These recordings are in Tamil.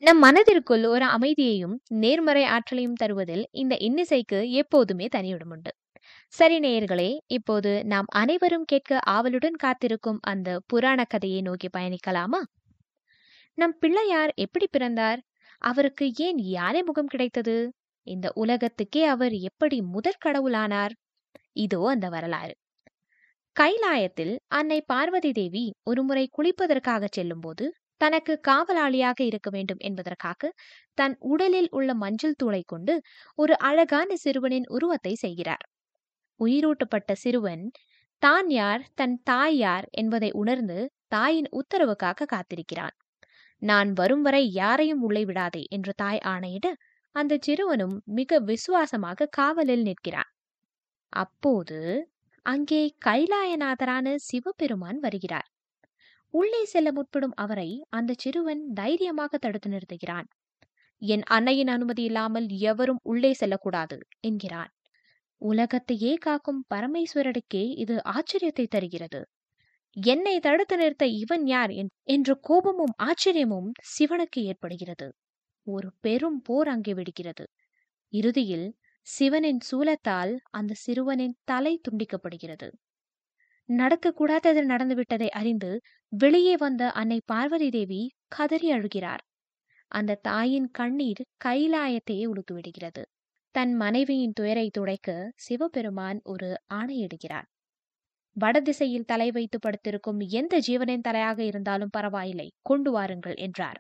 நம் மனதிற்குள் ஒரு அமைதியையும் நேர்மறை ஆற்றலையும் தருவதில் இந்த இன்னிசைக்கு எப்போதுமே தனியிடம் உண்டு சரி நேயர்களே இப்போது நாம் அனைவரும் கேட்க ஆவலுடன் காத்திருக்கும் அந்த புராண கதையை நோக்கி பயணிக்கலாமா நம் பிள்ளையார் எப்படி பிறந்தார் அவருக்கு ஏன் யானை முகம் கிடைத்தது இந்த உலகத்துக்கே அவர் எப்படி முதற் கடவுளானார் இதோ அந்த வரலாறு கைலாயத்தில் அன்னை பார்வதி தேவி ஒருமுறை குளிப்பதற்காக செல்லும்போது தனக்கு காவலாளியாக இருக்க வேண்டும் என்பதற்காக தன் உடலில் உள்ள மஞ்சள் தூளை கொண்டு ஒரு அழகான சிறுவனின் உருவத்தை செய்கிறார் உயிரூட்டப்பட்ட சிறுவன் தான் யார் தன் தாய் யார் என்பதை உணர்ந்து தாயின் உத்தரவுக்காக காத்திருக்கிறான் நான் வரும் வரை யாரையும் உள்ளே விடாதே என்று தாய் ஆணையிட அந்த சிறுவனும் மிக விசுவாசமாக காவலில் நிற்கிறான் அப்போது அங்கே கைலாயநாதரான சிவபெருமான் வருகிறார் உள்ளே செல்ல முற்படும் அவரை அந்த சிறுவன் தைரியமாக தடுத்து நிறுத்துகிறான் என் அன்னையின் அனுமதி இல்லாமல் எவரும் உள்ளே செல்லக்கூடாது என்கிறான் உலகத்தையே காக்கும் பரமேஸ்வரனுக்கே இது ஆச்சரியத்தை தருகிறது என்னை தடுத்து நிறுத்த இவன் யார் என்ற கோபமும் ஆச்சரியமும் சிவனுக்கு ஏற்படுகிறது ஒரு பெரும் போர் அங்கே வெடிக்கிறது இறுதியில் சிவனின் சூலத்தால் அந்த சிறுவனின் தலை துண்டிக்கப்படுகிறது நடக்கக்கூடாதது நடந்துவிட்டதை அறிந்து வெளியே வந்த அன்னை பார்வதி தேவி கதறி அழுகிறார் அந்த தாயின் கண்ணீர் கைலாயத்தையே உடுத்து விடுகிறது தன் மனைவியின் துயரை துடைக்க சிவபெருமான் ஒரு ஆணையிடுகிறார் வடதிசையில் தலை வைத்து படுத்திருக்கும் எந்த ஜீவனின் தலையாக இருந்தாலும் பரவாயில்லை கொண்டு வாருங்கள் என்றார்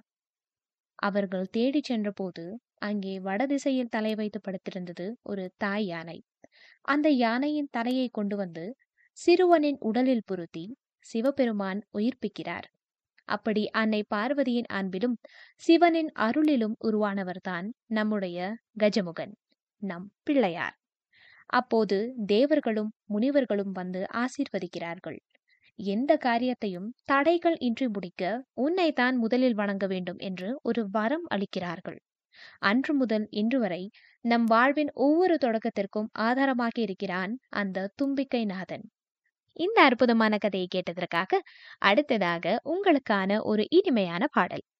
அவர்கள் தேடிச் சென்றபோது அங்கே வடதிசையில் தலை வைத்து படுத்திருந்தது ஒரு தாய் யானை அந்த யானையின் தலையை கொண்டு வந்து சிறுவனின் உடலில் பொருத்தி சிவபெருமான் உயிர்ப்பிக்கிறார் அப்படி அன்னை பார்வதியின் அன்பிலும் சிவனின் அருளிலும் உருவானவர்தான் நம்முடைய கஜமுகன் நம் பிள்ளையார் அப்போது தேவர்களும் முனிவர்களும் வந்து ஆசீர்வதிக்கிறார்கள் எந்த காரியத்தையும் தடைகள் இன்றி முடிக்க உன்னை தான் முதலில் வணங்க வேண்டும் என்று ஒரு வரம் அளிக்கிறார்கள் அன்று முதல் இன்று வரை நம் வாழ்வின் ஒவ்வொரு தொடக்கத்திற்கும் ஆதாரமாக இருக்கிறான் அந்த தும்பிக்கை நாதன் இந்த அற்புதமான கதையை கேட்டதற்காக அடுத்ததாக உங்களுக்கான ஒரு இனிமையான பாடல்